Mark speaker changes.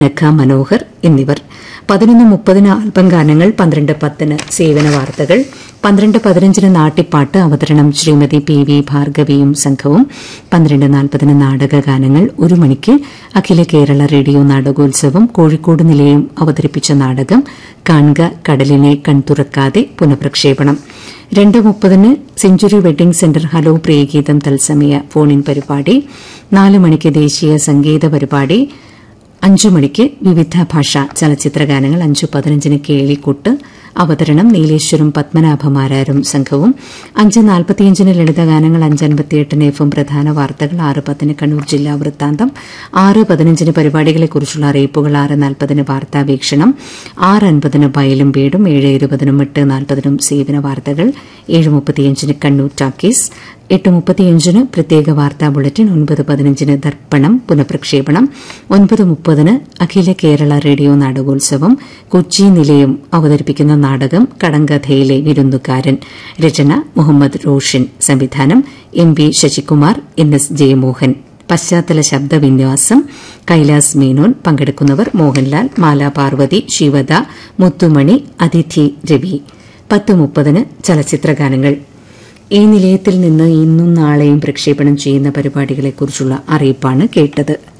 Speaker 1: നഖ മനോഹർ എന്നിവർ പതിനൊന്ന് മുപ്പതിന് ആൽബം ഗാനങ്ങൾ പന്ത്രണ്ട് പത്തിന് സേവന വാർത്തകൾ പന്ത്രണ്ട് പതിനഞ്ചിന് നാട്ടിപ്പാട്ട് അവതരണം ശ്രീമതി പി വി ഭാർഗവിയും സംഘവും പന്ത്രണ്ട് നാൽപ്പതിന് നാടക ഗാനങ്ങൾ ഒരു മണിക്ക് അഖില കേരള റേഡിയോ നാടകോത്സവം കോഴിക്കോട് നിലയം അവതരിപ്പിച്ച നാടകം കാൺക കടലിനെ കൺതുറക്കാതെ പുനഃപ്രക്ഷേപണം രണ്ട് മുപ്പതിന് സെഞ്ചുറി വെഡിംഗ് സെന്റർ ഹലോ പ്രിയഗീതം തത്സമയ ഫോണിൻ പരിപാടി നാല് മണിക്ക് ദേശീയ സംഗീത പരിപാടി അഞ്ചു മണിക്ക് വിവിധ ഭാഷാ ചലച്ചിത്ര ഗാനങ്ങൾ അഞ്ചു പതിനഞ്ചിന് കേളിക്കൂട്ട് അവതരണം നീലേശ്വരം പത്മനാഭമാരാരും സംഘവും അഞ്ച് നാൽപ്പത്തിയഞ്ചിന് ലളിതഗാനങ്ങൾ അഞ്ചൻപത്തിയെട്ടിന് എഫും പ്രധാന വാർത്തകൾ ആറ് പത്തിന് കണ്ണൂർ ജില്ലാ വൃത്താന്തം ആറ് പതിനഞ്ചിന് പരിപാടികളെക്കുറിച്ചുള്ള അറിയിപ്പുകൾ ആറ് നാൽപ്പതിന് വാർത്താവീക്ഷണം ആറ് അൻപതിന് വയലും വീടും ഏഴ് ഇരുപതിനും എട്ട് നാൽപ്പതിനും സേവന വാർത്തകൾ ഏഴ് മുപ്പത്തിയഞ്ചിന് കണ്ണൂർ ടാക്കീസ് എട്ട് മുപ്പത്തിയഞ്ചിന് പ്രത്യേക വാർത്താ ബുള്ളറ്റിൻ ഒൻപത് പതിനഞ്ചിന് ദർപ്പണം പുനഃപ്രക്ഷേപണം ഒൻപത് മുപ്പതിന് അഖില കേരള റേഡിയോ നാടകോത്സവം കൊച്ചി നിലയം അവതരിപ്പിക്കുന്ന നാടകം കടങ്കഥയിലെ വിരുന്നുകാരൻ രചന മുഹമ്മദ് റോഷൻ സംവിധാനം M V Sasikumar N S Jayamohan പശ്ചാത്തല ശബ്ദവിന്യാസം കൈലാസ് മേനോൻ പങ്കെടുക്കുന്നവർ മോഹൻലാൽ മാല പാർവതി ശിവദ മുത്തുമണി അതിഥി രവി പത്ത് മുപ്പതിന് ചലച്ചിത്ര ഗാനങ്ങൾ ഈ നിലയത്തിൽ നിന്ന് ഇന്നും നാളെയും പ്രക്ഷേപണം ചെയ്യുന്ന പരിപാടികളെക്കുറിച്ചുള്ള അറിയിപ്പാണ് കേട്ടത്